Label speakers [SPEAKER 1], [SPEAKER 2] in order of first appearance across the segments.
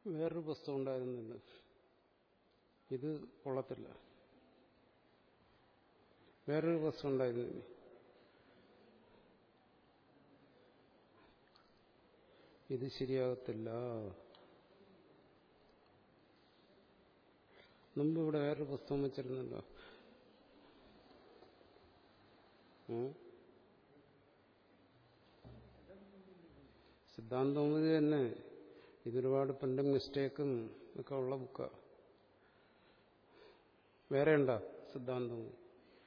[SPEAKER 1] വേറൊരു പുസ്തകം ഉണ്ടായിരുന്നില്ല ഇത് കൊള്ളത്തില്ല വേറൊരു പുസ്തകം ഉണ്ടായിരുന്നില്ല ഇത് ശരിയാകത്തില്ല മുമ്പ് ഇവിടെ വേറൊരു പുസ്തകം വെച്ചിരുന്നല്ലോ ഉം? സിദ്ധാന്തമതി തന്നെ ഇതൊരുപാട് പ്രിന്റിംഗ് മിസ്റ്റേക്കും ഒക്കെ ഉള്ള ബുക്കാ വേറെ ഉണ്ടോ സിദ്ധാന്തമതി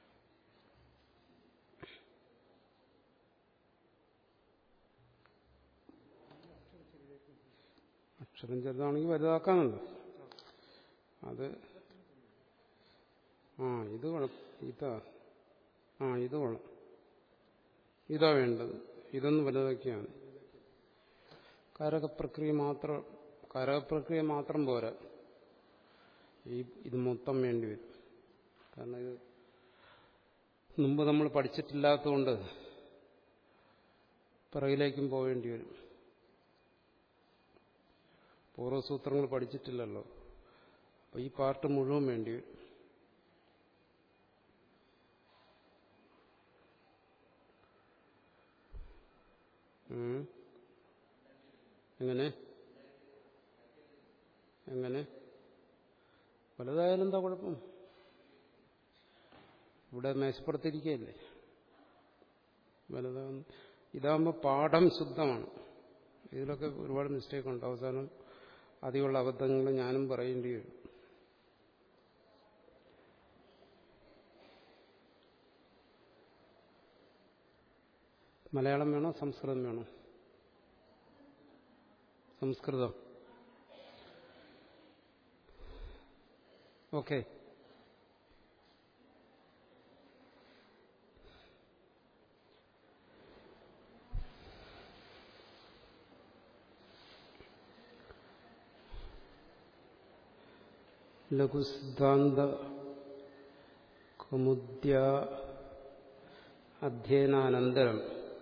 [SPEAKER 1] അക്ഷരം ചെറുതാണെങ്കിൽ വലുതാക്കാനുണ്ട് അത് ആ ഇത് കുഴപ്പം ഇതാ ആ ഇത് കൊള്ളാം ഇതാ വേണ്ടത് ഇതൊന്ന് വലുതാക്കിയാണ് കാരകപ്രക്രിയ മാത്രം കാരകപ്രക്രിയ മാത്രം പോരാ ഈ ഇത് മൊത്തം വേണ്ടി വരും കാരണം ഇത് മുമ്പ് നമ്മൾ പഠിച്ചിട്ടില്ലാത്തതുകൊണ്ട് പിറകിലേക്കും പോവേണ്ടി വരും പൂർവ്വസൂത്രങ്ങൾ പഠിച്ചിട്ടില്ലല്ലോ അപ്പൊ ഈ പാർട്ട് മുഴുവൻ വേണ്ടി വരും ഉം. എങ്ങനെ എങ്ങനെ വലുതായാലും എന്താ കുഴപ്പം ഇവിടെ മേശപ്പുറത്തിരിക്കുകയല്ലേ വലുതാകുന്നു ഇതാകുമ്പോൾ പാഠം ശുദ്ധമാണ് ഇതിലൊക്കെ ഒരുപാട് മിസ്റ്റേക്ക് ഉണ്ട് അവസാനം അധികമുള്ള അബദ്ധങ്ങൾ ഞാനും പറയേണ്ടി വരും മലയാളം വേണോ സംസ്കൃതം വേണോ സംസ്കൃതം ഓക്കെ ലഘുസിദ്ധാന്ത കമുദ്യ അധ്യയനാനന്തരം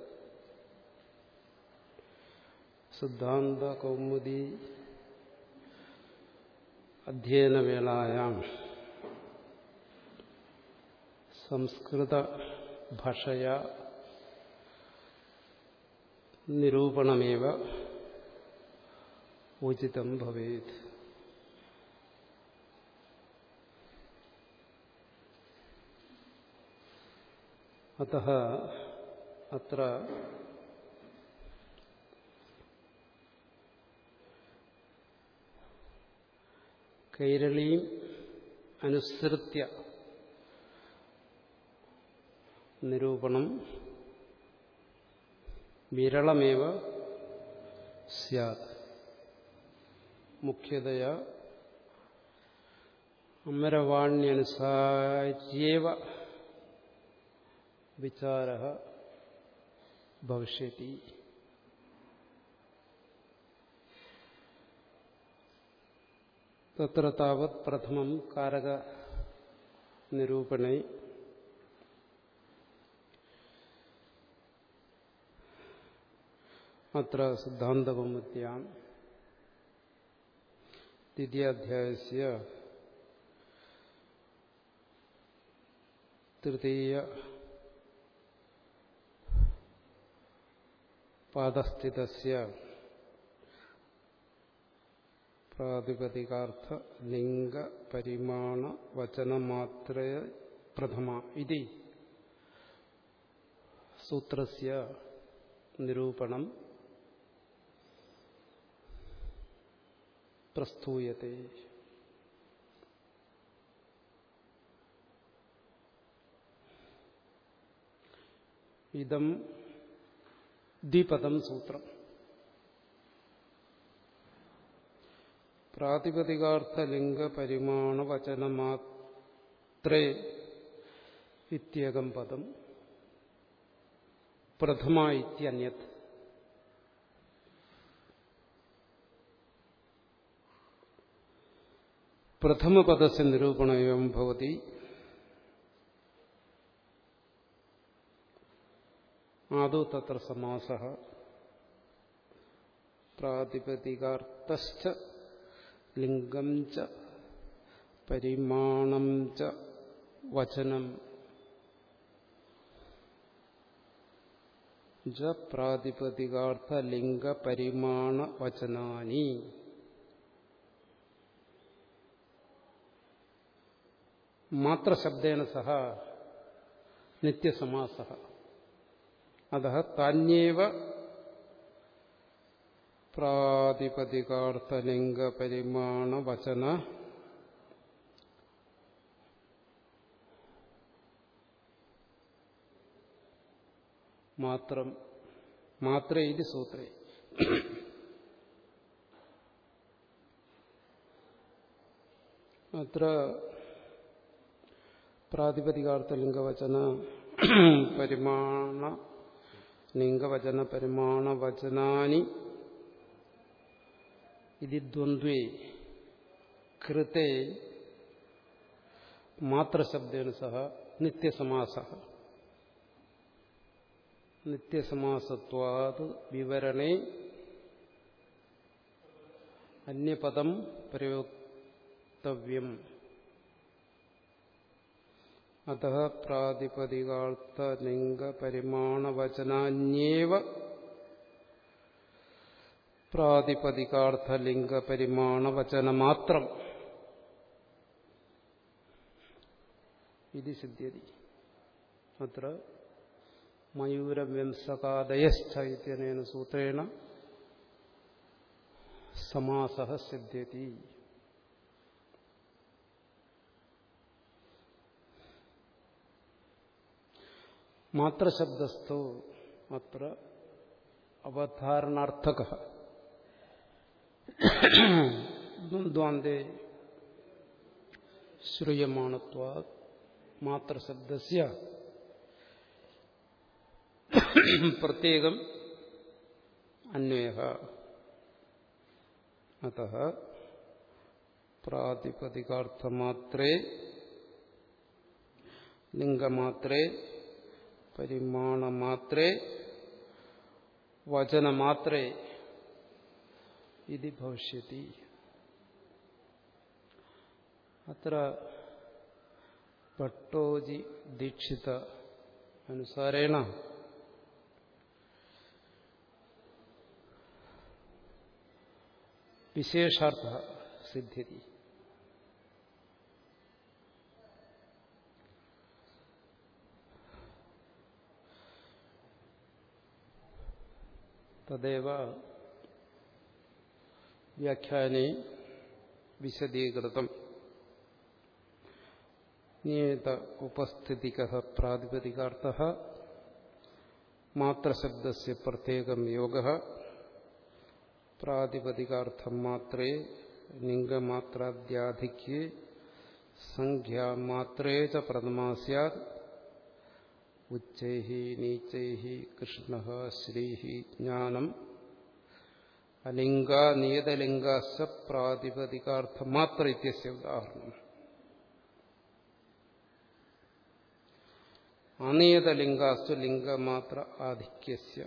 [SPEAKER 1] സിദ്ധാന്ത കൗമുദി അധ്യയനവേളായാം സംസ്കൃത ഭാഷയ നിരൂപണമേവ ഉചിതം ഭവേത് അത അത്ര കൈരളീം അനുസൃത്യ നിരൂപണം വിരളമേവ സ്യാത് മുഖ്യതയാ അമരവാണ്യനുസാര്യേവ വിചാര ഭവിഷ്യത്തി തത്ര താവത് പ്രഥമം കാരക നിരൂപണേ അത്ര സിദ്ധാന്തകൗമുദ്യാം ദ്വിതീയാധ്യായസ്യ തൃതീയ പാദസ്ഥിതസ്യ പ്രാതിപതികാർത്ഥ ലിംഗ പരിമാണ വചനമാത്ര പ്രഥമ ഇതി സൂത്രസ്യ നിരൂപണം പ്രസ്തൂയത്തെ ഇതം ദ്വിപദം സൂത്രം പ്രാതിപതികാർത്ഥ ലിംഗ പരിമാണ വചനമാത്രേ ഇത്യേകം പദം പ്രഥമ ഇത്യന്യത് പ്രഥമപദസ്യ നിരൂപണയം ഭവതി ആദോ തത്ര സമാസ പ്രാതിപതികാർത്ഥ ലിംഗം ച പരിമാണം ച വചനം ജ പ്രാതിപതികാർത്ഥ ലിംഗ പരിമാണ വചനാനി മാത്രശബ്ദേന സഹ നിത്യസമാസ അത താന്യേവ പ്രാതിപതികാർത്ഥലിംഗ പരിമാണ വചന മാത്രം മാത്രേ ഇത് സൂത്രേ അത്ര പ്രാതിപതികാർത്ഥലിംഗവചന പരിമാണ ലിംഗവചന പരിമാണ വചനാനി ഇത് ദ്വന്ദ്വേ കൃത്തെ മാത്രശബ്ദേന സഹ നിത്യസമാസ നിത്യസമാസത്വാത് വിവരണേ അന്യപദം പ്രയോക്തവ്യം അത പ്രാതിപതികാർത്ഥലിംഗപരിമാണവചനാന്യേവ പ്രാതിപതികാർത്ഥലിംഗപരിമാണവചനമാത്രം ഇത് സിദ്ധ്യതി അത്ര മയൂരവംസകാദയശ്ച ഇത്യനേന സൂത്രേണ സമാസ സിദ്ധ്യതി മാത്രശബ്ദസ്ഥോ അത്ര അവധാരണാർത്ഥക ദ്വന്ദ്വാന്തേ ശ്രൂയമാണത്വാ മാത്രശബ്ദസ്യ പ്രത്യേകം അന്വയ അത പ്രാതിപതികാർത്ഥമാത്രേ ലിംഗമാത്രേ പരിമാണമാത്രേ വചനമാത്രേ ഇത് ഭവിഷ്യത്തി അത്ര ഭട്ടോജി ദീക്ഷിത അനുസാരേണ വിശേഷാർത്ഥ സിദ്ധ്യതി തദ്ദേവ വ്യാഖ്യാനെ വിശദീകൃതം നിയത ഉപസ്ഥിതിക പ്രാതിപതികാർത്ഥ മാത്രശബ്ദസ്യ പ്രത്യേകം യോഗ പ്രാതിപതികാർത്ഥം മാത്രേ ലിംഗമാത്രാദ്യാധിക്യേ സംഖ്യാമാത്രേ ച പ്രഥമാ സ്യാത് ഉച്ചൈ നീച്ചൈ കൃഷ്ണ ശ്രീ ജ്ഞാനം അലിംഗ നിയതലിംഗാശ പ്രാതിപതികാർത്ഥമാത്ര ഇത്യസ്യ ഉദാഹരണം അനിയതലിംഗാസ്തു ലിംഗമാത്ര ആധിക്യസ്യ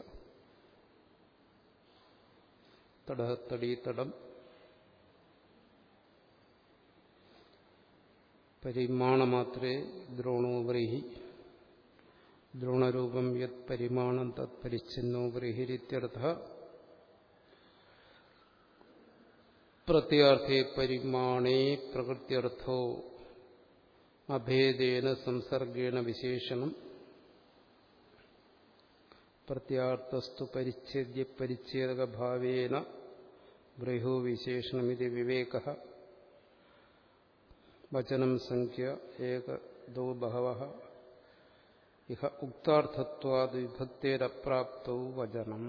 [SPEAKER 1] തട തടി തടം പരിമാണമാത്രേ ദ്രോണോപരിഹി ദ്രോണരൂപം യത് പരിമാണം തത് പരിച്ഛിന്നോ ബൃഹിരിത്യർത്ഥ പ്രത്യാർത്ഥേ പരിമാണേ പ്രകൃത്യർത്ഥോ അഭേദേന സംസർഗേണ വിശേഷണം പ്രത്യാർത്ഥസ്തു പരിച്ഛേദ്യ പരിച്ഛേദകഭാവേന ബ്രഹോ വിശേഷണമിതി വിവേക വചനം സംഖ്യ ഏക ദോ ബഹവ ഇഹ ഉക്താർത്ഥത്വാദ് വിഭക്തേരപ്രാപ്തൗ വചനം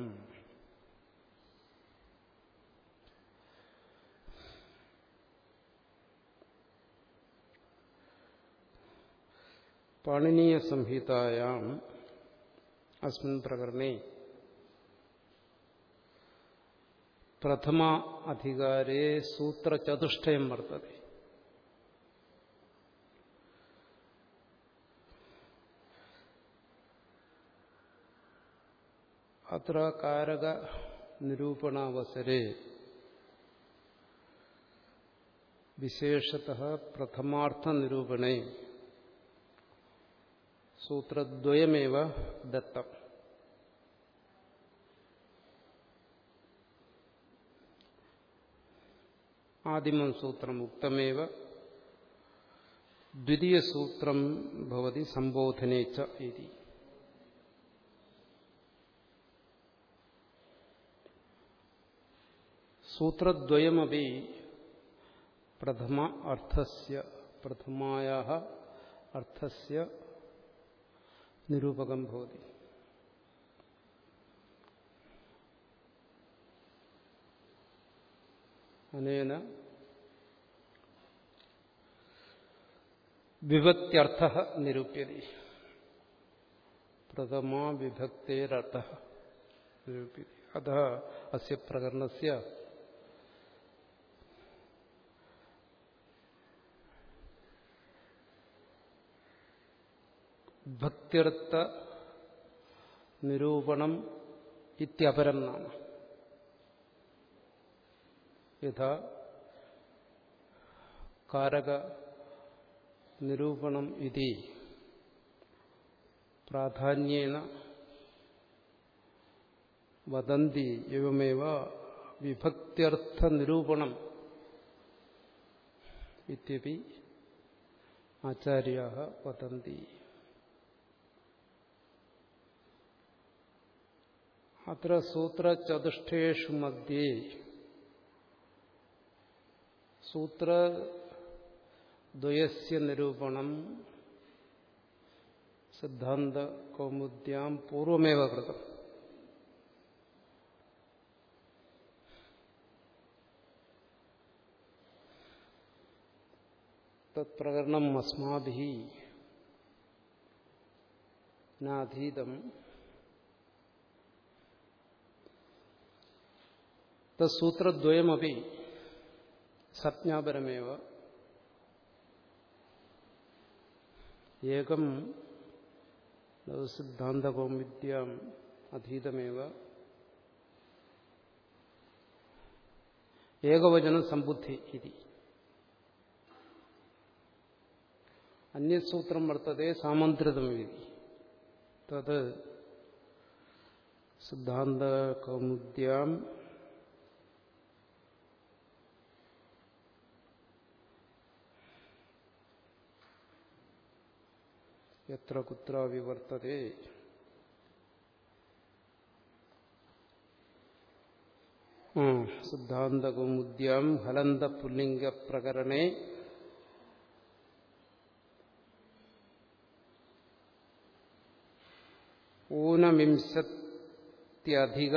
[SPEAKER 1] പാണിനീയ സംഹിതായാം അസ്മിൻ പ്രകരണേ പ്രഥമ അധികാരേ സൂത്രചതുഷ്ടയം വർത്തതെ അത്ര കാരക നിരൂപണാവസരെ വിശേഷത പ്രഥമാർത്ഥനിരൂപണേ സൂത്രദ്വയമേവ ദത്തം ആദിമം സൂത്രം ഉക്തമേവ ദ്വിതീയസൂത്രം ഭവതി സംബോധനേ ച ഇതി സൂത്രദ്വയമപി പ്രഥമ അർത്ഥസ്യ പ്രഥമായ അർത്ഥസ്യ നിരൂപകം ഭവതി അനേന വിഭക്ത്യർത്ഥ നിരൂപ്യതി പ്രഥമ വിഭക്തേരർത്ഥ നിരൂപ്യതി അത അസ്യ പ്രകരണസ്യ ഭക്തിർത്ഥ നിരൂപണം ഇത്യപരം നാമ യഥാ കാരക നിരൂപണം ഇതി പ്രാധാന്യേന വദന്തി എവമേവ വിഭക്ത്യർത്ഥ നിരൂപണം ഇത്യപി ആചാര്യ വദന്തി അത്ര സൂത്രചതുഷ്ടേഷു മധ്യേ സൂത്രദ്വയസ്യ നിരൂപണം സിദ്ധാന്ത കൗമുദ്യാം പൂർവമേവ കൃതം തത്പ്രകരണം അസ്മാഭി നാധീതം തൂത്രദ്വയമപി സജ്ഞാപരമേവ ഏകം സിദ്ധാന്തകൗമിദ്യാം അധീതമേവ ഏകവചന സമ്പുദ്ധി ഇതി അന്യസൂത്രം വർത്തതെ സാമന്ത്രിതം ഇതി തത് സിദ്ധാന്തകൗമുദ്യാം എത്ര കുത്ര വിവർത്തതെ സിദ്ധാന്തകൗമുദ്യാം ഹലന്ത പുല്ലിംഗ പ്രകരണേ ഊനവിംശത്യധിക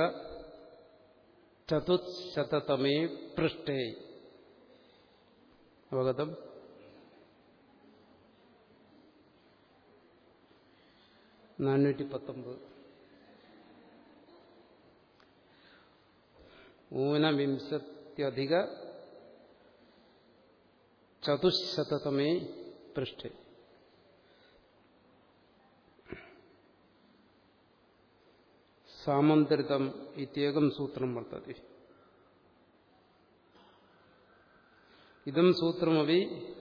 [SPEAKER 1] ചതുശതമേ പൃഷ്ഠേ അവഗതം നാനൂറ്റി പത്തൊമ്പത് ഊനവിംശത്യധിക ചതുശതമേ പൃഷ്ഠേ സാമന്ത്രിതം ഇത്യേകം സൂത്രം വർത്തതി ഇതം സൂത്രമപി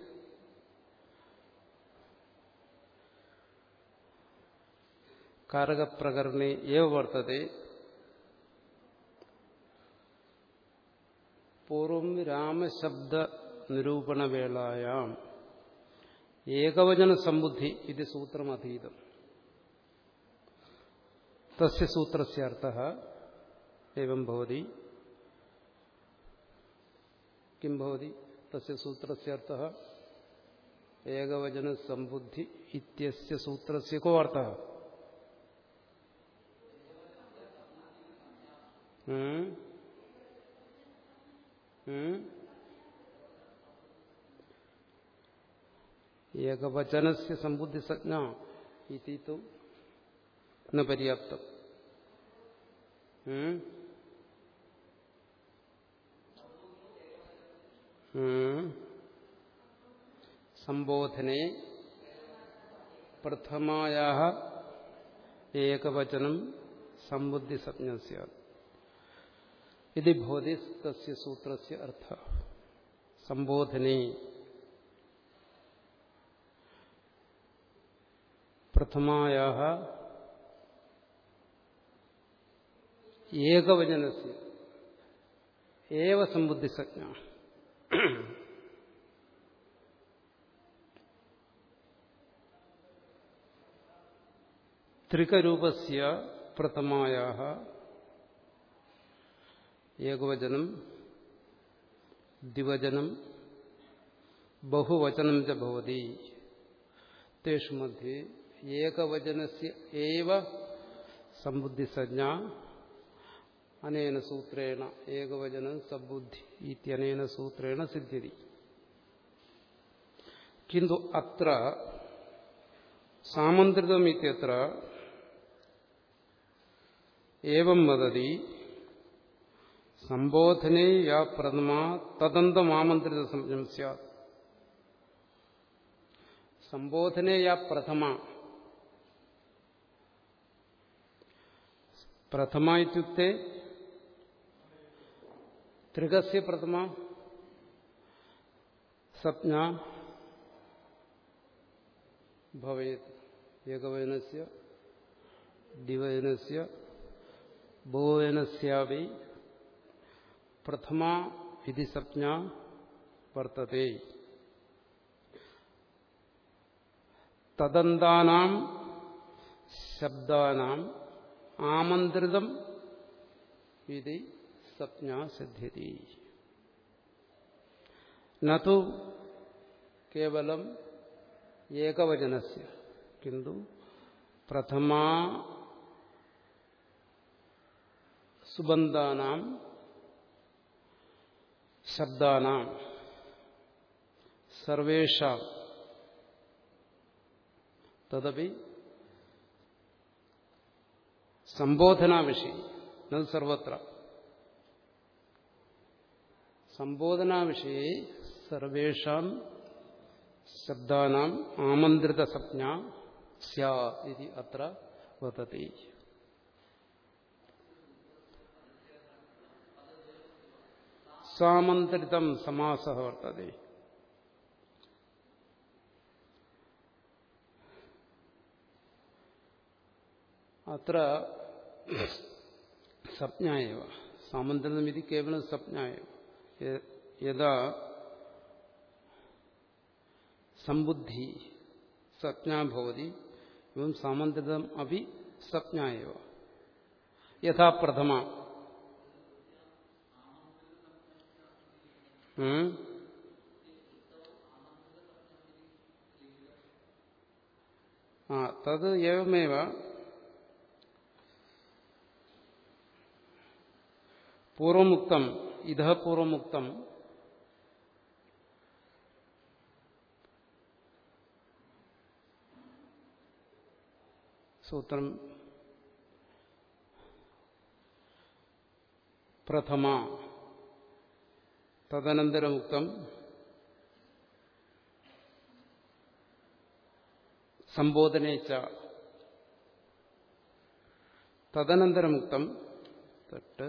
[SPEAKER 1] കാരകപ്രകരണേ ഏവ വർത്തത്തെ പൂർവം രാമശബ്ദ നിരൂപണവേളായാം ഏകവചന സമ്പുദ്ധി ഇത് സൂത്രമധീതം തസ്യ സൂത്രസ്യ അർത്ഥഃ एवं भवति किं भवति तस्य सूत्रस्य अर्थः एकवचनसम्बुद्धि इत्यस्य सूत्रस्य को अर्थः एकवचनस्य सम्बुद्धिसज्ञा इति तु न पर्याप्तम् സംബോധനെ പ്രഥമായ ഏകവചനം സമ്പുദ്ധിസജ്ഞ ഇത് ഭവതി തസ്യ സൂത്രസ്യ അർത്ഥ സംബോധനെ പ്രഥമായ ഏകവചനസ് ഏവ സമ്പുദ്ധിസജ്ഞ ത്രികരൂപസ്യ പ്രഥമായ ഏകവചനം ദ്വിവചനം ബഹുവചനം ച ഭവതി തേഷു മധ്യേ ഏകവചനസ്യ ഏവ സമ്പുദ്ധിസജ്ഞ അനേന സൂത്രേണ ഏകവചനം സബുദ്ധി ഇത്യനേന സൂത്രേണ സിദ്ധ്യതി കിന്തു അത്ര സാമന്ത്രിതം ഇത്യത്ര ഏവം വദതി സംബോധനേ യാ പ്രഥമ തദന്തമാമന്ത്രിത സംജ്ഞം സ്യാത് സംബോധനേ യാ പ്രഥമ പ്രഥമ ഇത്യുക്തെ ത്രികസ്യ പ്രഥമ സപ്ന ഭവേത് ഏകവചനസ്യ ദ്വിവചനസ്യ ബഹുവചനസ്യാവി പ്രഥമ ഇതി സപ്ന വർത്തത്തെ തദന്താനാം ശബ്ദാനാം ആമന്ത്രിതം ഇതി സപ്ന സിദ്ധ്യതി നു കേവലം ഏകവചനസ്യ കിന്തു പ്രഥമാ സുബന്ധാനാം ശബ്ദാനാം സർവേഷാം തദപി സംബോധനാവിഷയം നത് സർവത്ര സംബോധനാവിഷയെ സർവേഷാം ശബ്ദാനാം ആമന്ത്രിതസപ്ന സ്യാ ഇതി അത്ര വദതി സാമന്ത്രിതം സമാസ വർത്തതെ അത്ര സപ്ഞായവ സാമന്ത്രിതമിതി കേവലം സപ്ഞായവ യഥാ സമ്പുദ്ധി സപ്ഞാ ഭവതി എവം സാമന്ത്രിതം അപ്പി സപ്ഞായവ യഥാ പ്രഥമ ആ തത് ഏവമേവ പൂർവമുക്തം ഇതഃ പൂർവമുക്തം സൂത്രം പ്രഥമ തദനന്തരമുക്തം സംബോധനേച്ച തദനന്തരമുക്തം തട്ട്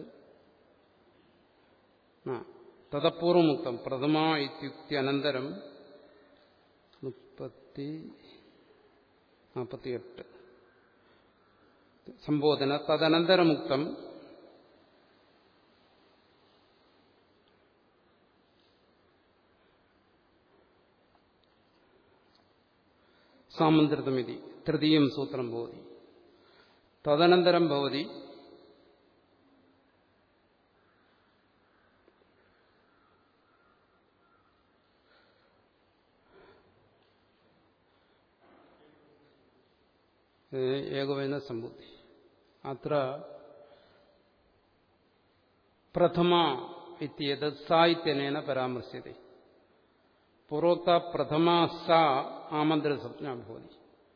[SPEAKER 1] തതപൂർവമുക്തം പ്രഥമ ഇത്യുക്തി അനന്തരം മുപ്പത്തി നാൽപ്പത്തിയെട്ട് സംബോധന തദനന്തരമുക്തം സാമന്ത്രിതമിതി തൃതീയം സൂത്രം ഭവതി തദനന്തരം ഭവതി ഏകവചന സമ്പുദ്ധി അത്ര പ്രഥമ ഇത്യത് സായിത്യനേന പരാമർശ്യത പൂർവോക്ത പ്രഥമ സാ ആമന്ത്രസപ്ന ഭവതി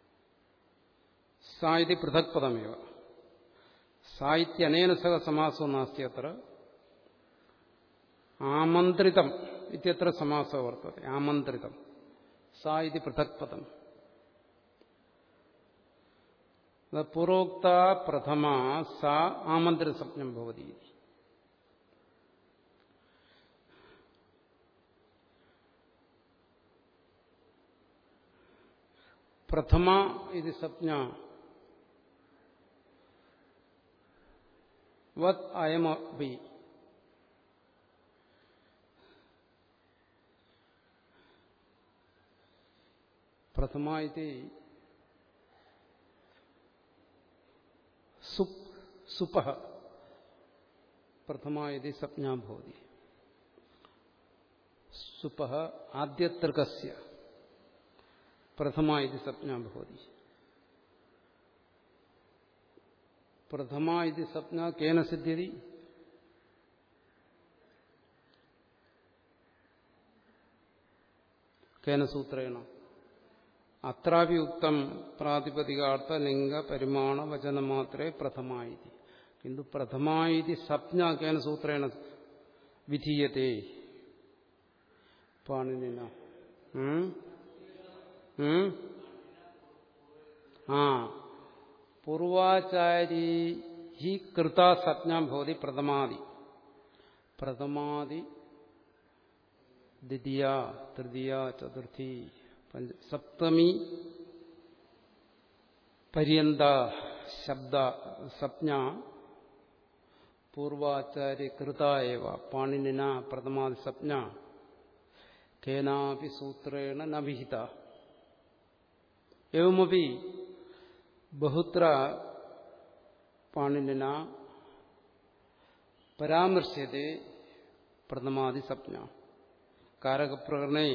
[SPEAKER 1] സാ ഇത് പൃഥക് പദമേവ സായിത്യനേന സഹ സമാസോ നാസ്തി അത്ര ആമന്ത്രിതം ഇത്യത്ര സമാസോ വർത്തത്തെ ആമന്ത്രിതം സാ ഇത് പൃഥക് പദം പൂർവോക്ത പ്രഥമ സാ ആമന്ത്രസപ്നം ഭവതി പ്രഥമ ഇത് സപ്ന വത് അയമപി പ്രഥമ ഇത് സുപ് സുപ പ്രഥമ ഇത് സപ്ന ഭവതി സുപ ആദ്യതൃകസ്യ പ്രഥമ ഇത് സപ്ന ഭവതി പ്രഥമ ഇത് സ്വപ്ന കേന സിദ്ധ്യതി കേന സൂത്രേണ അത്രാപി ഉക്തം പ്രാതിപതികാർത്ഥ ലിംഗ പരിമാണ വചനം മാത്രമേ പ്രഥമായിതി കിന്തു പ്രഥമായിതി സ്വപ്ന കേന സൂത്രേണ വിധീയത്തെ പാണിനിന ആ പൂർവാചാരി ഹി കൃത സജ്ഞാം ഭവതി പ്രഥമാദി പ്രഥമാദി ദ്വിതീയ തൃതീയ ചതുർത്ഥി സപ്തമി പര്യന്ത ശബ്ദ സപ്ഞ പൂർവാചാര്യ കൃത ഏവ പാണിനിന പ്രഥമാദി സപ്ഞ കേനാപി സൂത്രേണ നഭിഹിത എവമപി ബഹുത്ര പാണിനിന പരാമർശ്യത്തെ പ്രഥമാദി സ്വപ്ന കാരകപ്രകരണേ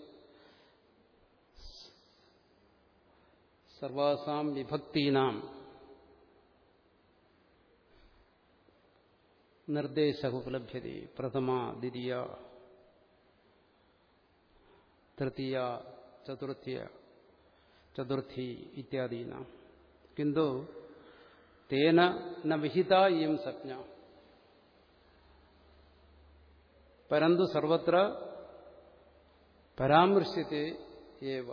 [SPEAKER 1] സർവാസാം വിഭക്തീനാം നിർദ്ദേശ ഉപലഭ്യത പ്രഥമ ദ്വിതീയ തൃതീയ ചതുർത്ഥിയ ചതുർത്ഥി ഇത്യാദീനാം കിന്തു തേന ന വിഹിത ഇയം സജ്ഞ പരന്തു സർവത്ര പരാമർശ്യത്തെ ഏവ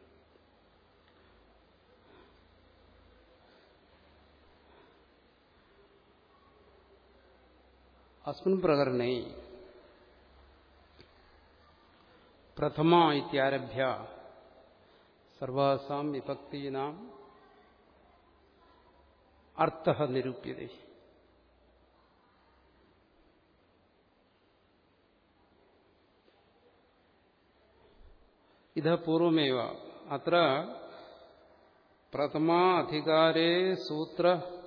[SPEAKER 1] അസ്മിൻ പ്രകരണേ പ്രഥമ ഇത്യാരഭ്യ സർവാസാം വിഭക്തീനാം അർത്ഥ നിരൂപ്യത ഇത് പൂർവമേവ അത്ര പ്രഥമാധികാരേ സൂത്ര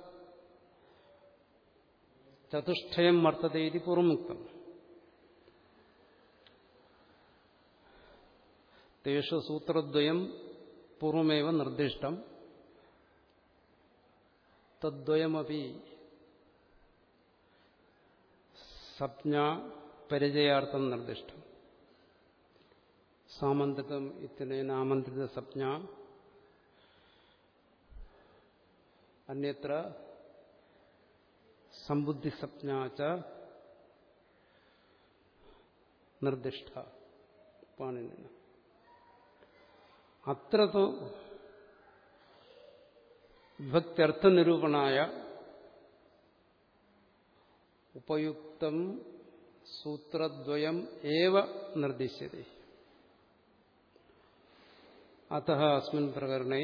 [SPEAKER 1] ചതുഷ്ടയം വർത്തത ഇത് പൂർവമുക്തം തേഷു സൂത്രദ്വയം പൂർവമേവ നിർദ്ദിഷ്ടം തദ്വയമപി സപ്ന പരിചയാർത്ഥം നിർദ്ദിഷ്ടം സാമന്ത്രിതം ഇത്യനേന ആമന്ത്രിത സപ്ന അന്യത്ര സമ്പുദ്ധി സപ്ന ച നിർദ്ദിഷ്ട പാണിന അത്ര വിഭക്ത്യർത്ഥനിരൂപണായ ഉപയുക്തം സൂത്രദ്വയം ഏവ നിർദ്ദിശ്യത്തെ അത അസ്മിൻ പ്രകരണേ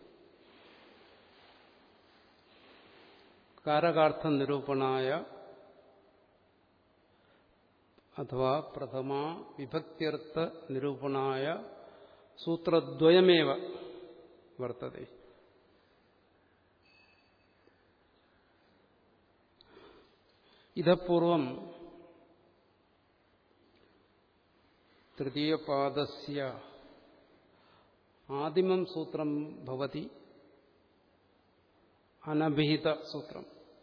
[SPEAKER 1] കാരകാർത്ഥനിരൂപണായ അഥവാ പ്രഥമ വിഭക്ത്യർത്ഥ നിരൂപണായ സൂത്രദ്വയമേവ വർത്തതെ ഇതപൂർവം തൃതീയപാദസ്യ ആദിമം സൂത്രം ഭവതി അനഭിഹിത സൂത്രം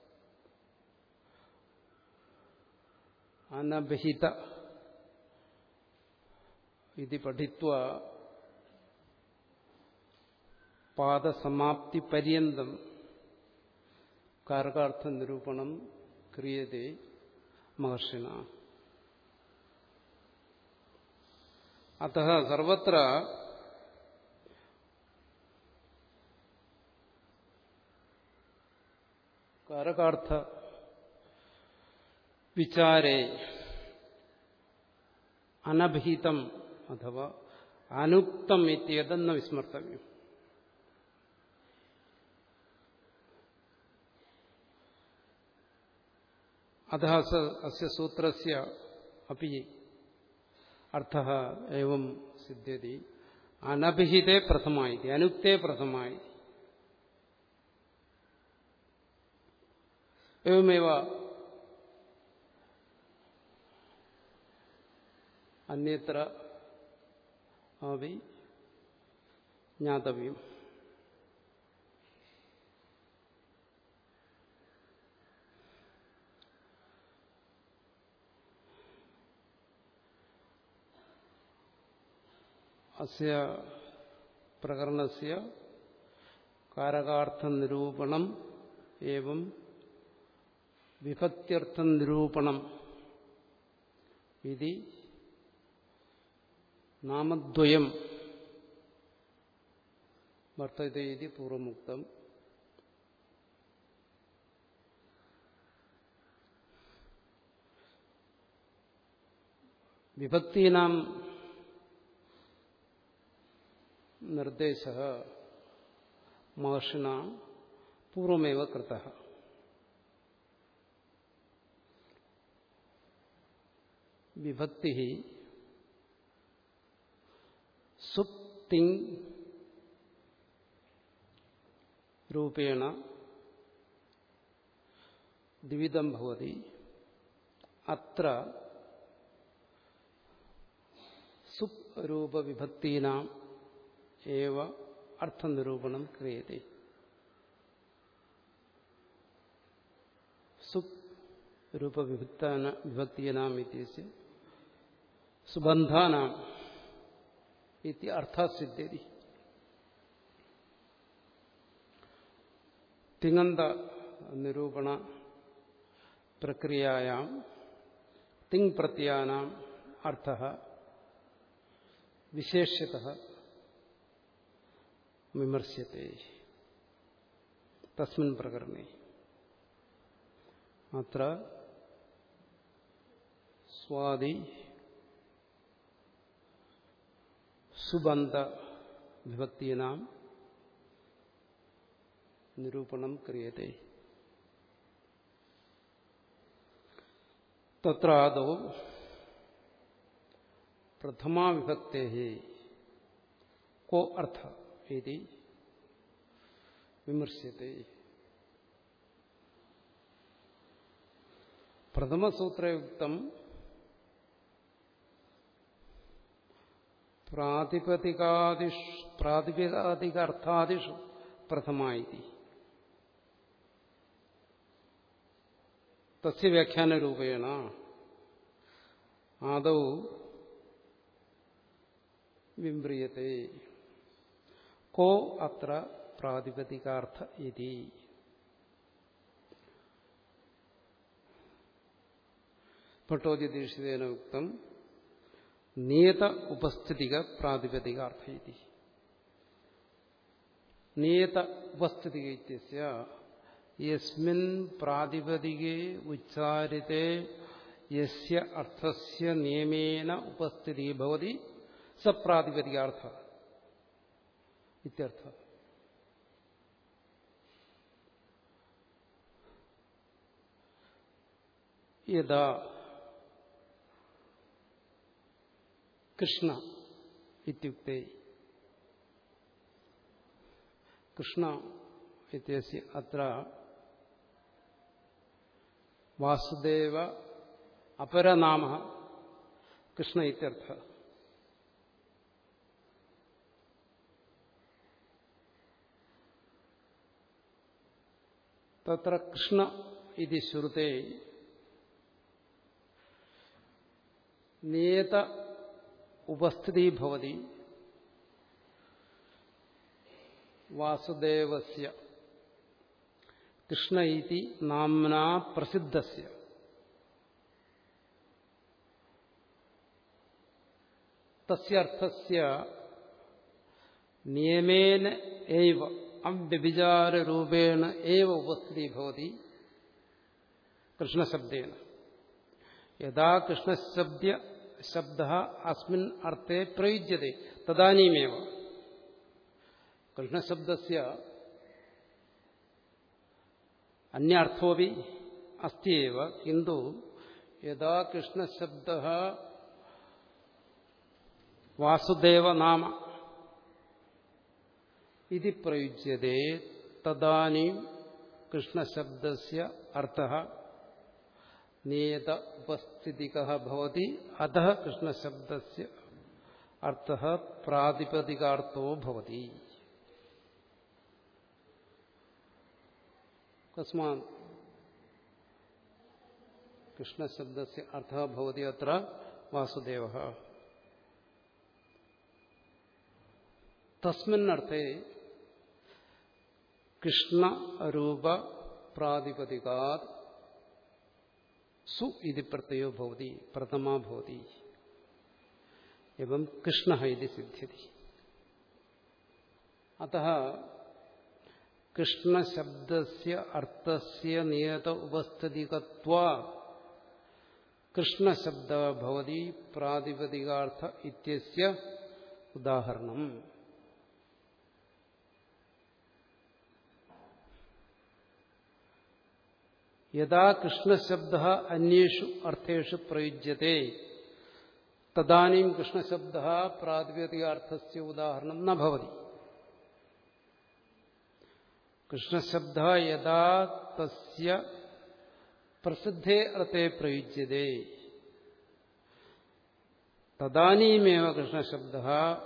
[SPEAKER 1] അനഭിഹിത ഇത് പഠിത്വ പാദസമാപ്തി പര്യന്തം കാരകാർത്ഥ നിരൂപണം ക്രിയത്തെ മഹർഷിണ അത സർവത്ര കാരകാർത്ഥ വിചാരേ അനഭിഹിതം അഥവാ അനുക്തം ഇത്യതെന്ന വിസ്മർത്തവ്യം अतः अस्य सूत्रस्य अपि अर्थः एवं सिद्ध्यति अनभिहिते प्रथमा इति अनुक्ते प्रथमा इति एवमेव अन्यत्र अपि ज्ञातव्यम् അസ്യ പ്രകരണസ്യ കാരകാർത്ഥനിരൂപണം ഏവം വിഭക്ത്യർത്ഥനിരൂപണം ഇതി നാമദ്വയം വർത്തത്തെ ഇതി പൂർവമുക്തം വിഭക്തീനാം നിർദ്ദേശ മഹർഷിണ പൂർവമേവ കൃത വിഭക്തി സുപ്തിങ് രൂപേണ ദ്വിധം ഭവതി അത്ര സുപ് രൂപവിഭക്തീനാം ഏവ അർത്ഥനിരൂപണം ക്രിയത്തെ സുപ് രൂപവിഭക്താന വിഭക്തീനാം ഇത്യസ്യ സുബന്ധാനാം ഇതി അർത്ഥസിദ്ധ്യതി തിങ്ങന്ത നിരൂപണ പ്രക്രിയയാം തിങ് പ്രത്യാനാം അർത്ഥ വിശേഷ്യത വിമർശ്യത്തെ തസ്മിൻ പ്രകരണേ അത്ര സ്വാദി സുബന്ധ വിഭക്തീനാം നിരൂപണം ക്രിയത്തെ തത്ര ആദോ പ്രഥമാവിഭക്തേ കോ അർത്ഥ ഇതി വിമർശ്യത്തെ പ്രഥമസൂത്രയുക്തം പ്രാതിപതികാദിഷു പ്രാതിപതികാർത്ഥാദിഷു പ്രഥമായി തസ്യ വ്യാഖ്യാനരൂപേണ ആദൗ വിമ്രിയത്തെ കോ അത്ര പ്രാതിപതികാർത്ഥ ഇതി ഭട്ടോദ്യദീക്ഷിതേന ഉക്തം നിയത ഉപസ്ഥിതിക പ്രാതിപതികാർത്ഥ ഇതി നിയത ഉപസ്ഥിതിക ഇത്യസ്യ യസ്മിൻ പ്രാതിപതികേ ഉച്ചാരിതേ യസ്യ അർത്ഥസ്യ നിയമേന ഉപസ്ഥിതി ഭവതി സപ്രാതിപതികാർത്ഥ ഇത്യർത്ഥ യഥാ കൃഷ്ണ ഇത്യുക്തേ കൃഷ്ണ ഇത്യസ്യ അത്ര വാസുദേവ അപരനാമ കൃഷ്ണ ഇത്യർത്ഥ തത്ര കൃഷ്ണ ഇതി ശ്രുതേ നിയത ഉപസ്ഥിതി ഭവതി വാസുദേവസ്യ കൃഷ്ണ ഇതി നാംനാ പ്രസിദ്ധസ്യ തസ്യർത്ഥസ്യ നിയമേന ഏവ അവ്യഭിചാരൂപേണ ഏവ ഉപസ്ഥിതി ഭവതി കൃഷ്ണശബ്ദേന യഥാ കൃഷ്ണശബ്ദ ശബ്ദ അസ്മിൻ അർത്ഥേ പ്രയുജ്യത്തെ തദാനീമേവ കൃഷ്ണശബ്ദസ്യ അന്യാർത്ഥോപി അസ്തിയേവ കിന്തു യഥാ കൃഷ്ണശബ്ദ വാസുദേവ നാമ ഇത് പ്രയുജ്യത്തെ തദാനീം കൃഷ്ണശബ്ദസ്യ അർത്ഥ നിയത ഉപസ്ഥിതിക ഭവതി അധ കൃഷ്ണശബ്ദസ്യ അർത്ഥ പ്രാതിപതികാർത്ഥോ ഭവതി കസ്മാത് കൃഷ്ണശബ്ദസ്യ അർത്ഥ ഭവതി അത്ര വാസുദേവ തസ്മിന്നർത്ഥേ കൃഷ്ണരൂപ പ്രാതിപതികാത് സു ഇതി പ്രത്യയോ ഭവതി പ്രഥമാ ഭവതി എവം കൃഷ്ണ ഇതി സിദ്ധ്യതി അത കൃഷ്ണശബ്ദസ്യ അർത്ഥസ്യ നിയത ഉപസ്ഥിതികത്വ കൃഷ്ണശബ്ദ ഭവതി പ്രാതിപതികാർത്ഥ ഇത്യസ്യ ഉദാഹരണം യഥാ കൃഷ്ണശബ്ദ അന്യേഷു അർത്ഥേഷു പ്രയുജ്യത്തെ തദാനീം കൃഷ്ണശബ്ദ പ്രാതിപതികാർത്ഥസ്യ ഉദാഹരണം ന ഭവതി കൃഷ്ണശബ്ദ യഥാ തസ്യ പ്രസിദ്ധേ അർത്ഥേ പ്രയുജ്യത്തെ തദാനീമേവ കൃഷ്ണശബ്ദ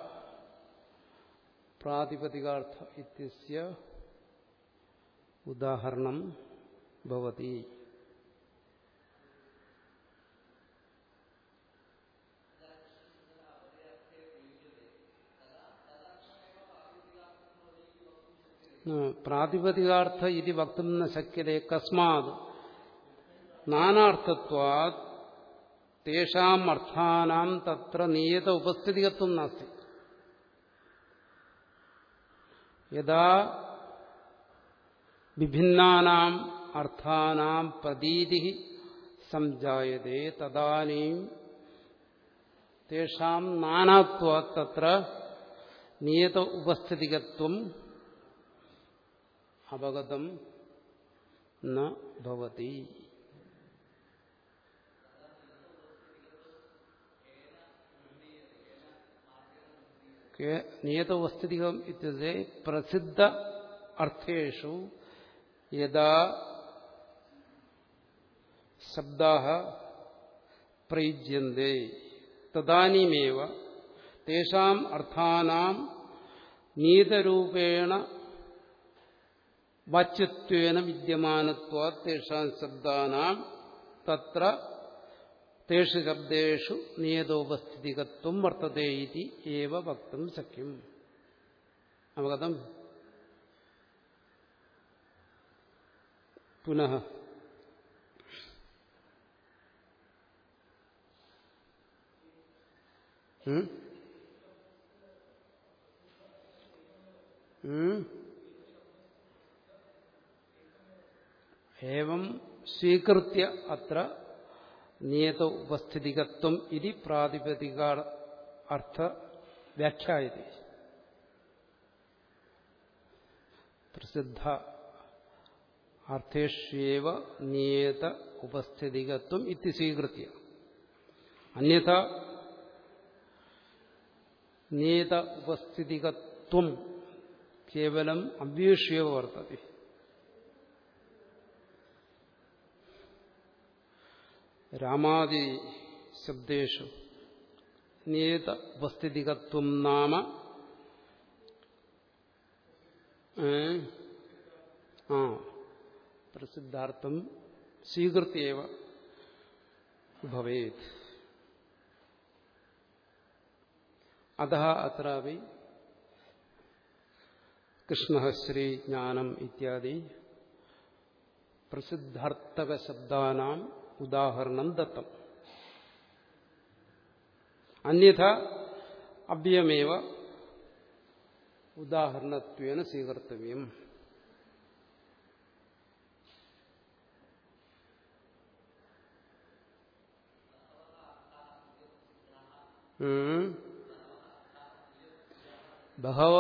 [SPEAKER 1] പ്രാതിപതികാർത്ഥ ഇത്യസ്യ ഉദാഹരണം ഭവതി പ്രാതിപതികാർത്ഥ ഇതി വക്തും ന ശക്യത്തെ കസ്മാത് നാനാർത്ഥത്വാത് തേഷാം അർത്ഥാനാം തത്ര നിയത ഉപസ്ഥിതികത്വം നാസ്തി യഥാ വിഭിന്നാനാം അർത്ഥാനാം പ്രതീതി സംജായതേ തദാനീം തേഷാം നാനാത്വ തത്ര നിയത ഉപസ്ഥിതികത്വം അപഗതം ന ഭവതി നിയത ഉപസ്ഥിതികം ഇത്യത്തെ പ്രസിദ്ധ അർത്ഥേഷു യഥാ ശബ്ദാ പ്രയുജ്യന്തെ തദാനീമേവ തേഷാം അർത്ഥാനാം നീതരൂപേണ വാച്യത്വേന വിദ്യമാനത്വാ തേഷാം ശബ്ദാനാം തത്ര തേഷു ശബ്ദേഷു നിയതോപസ്ഥിതികത്വം വർത്തതേ ഇതി ഏവ വക്തും ശക്യം അവഗതം പുനഃ ഏവം സ്വീകൃത്യ അത്ര നിയത ഉപസ്ഥിതികത്വം ഇതി പ്രാതിപതിക അർത്ഥ വ്യാഖ്യായതി പ്രസിദ്ധ അർത്ഥേഷ്വേവ നിയത ഉപസ്ഥിതികത്വം ഇതി സ്വീകൃത്യ അന്യഥ നിയത ഉപസ്ഥിതികത്വം കേവലം അവ്യേഷ്യേവ വർത്തതി രാമാദി ശബ്ദേഷു നിയത ഉപസ്ഥിതികത്വം നാമ ആ പ്രസിദ്ധാർത്ഥം സ്വീകൃത്യവ ഭവേത് അത അത്രാപി കൃഷ്ണ ശ്രീ ജ്ഞാനം ഇത്യാദി പ്രസിദ്ധാർത്ഥകശബ്ദാനാം ഉദാഹരണം ദത്തം അന്യഥ അവ്യമേവ ഉദാഹരണത്വേന സ്വീകർത്തവ്യം ബഹവ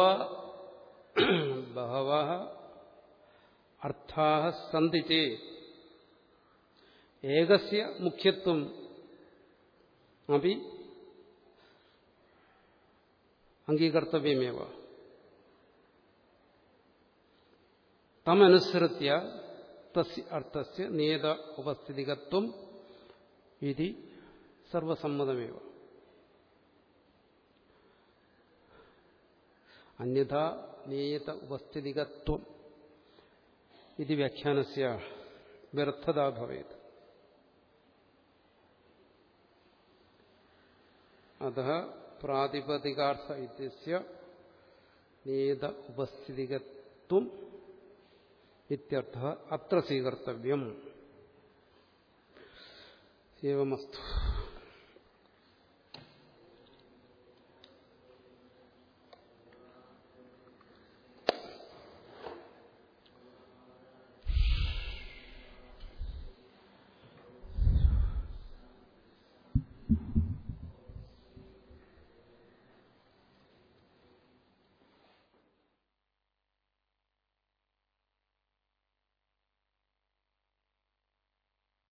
[SPEAKER 1] ബഹവ അർത്ഥാ സന്തി ചേത് ഏകസ്യ മുഖ്യത്വം അപ്പി അംഗീകർത്തവ്യമേവ തമനുസൃത്യ തസ്യ അർത്ഥസ്യ നിയത ഉപസ്ഥിതികത്വം ഇത് സർവസമ്മതമേവ അന്യഥ നിയത ഉപസ്ഥിതികത്വം ഇത് വ്യാഖ്യാനസ്യ വ്യർത്ഥത ഭവേത് അത പ്രാതിപതികാർത്ഥ ഇത്യസ്യ നിയത ഉപസ്ഥിതികത്വം ഇത്യർത്ഥ അത്ര സ്വീകർത്തവ്യം ഏവമസ്തു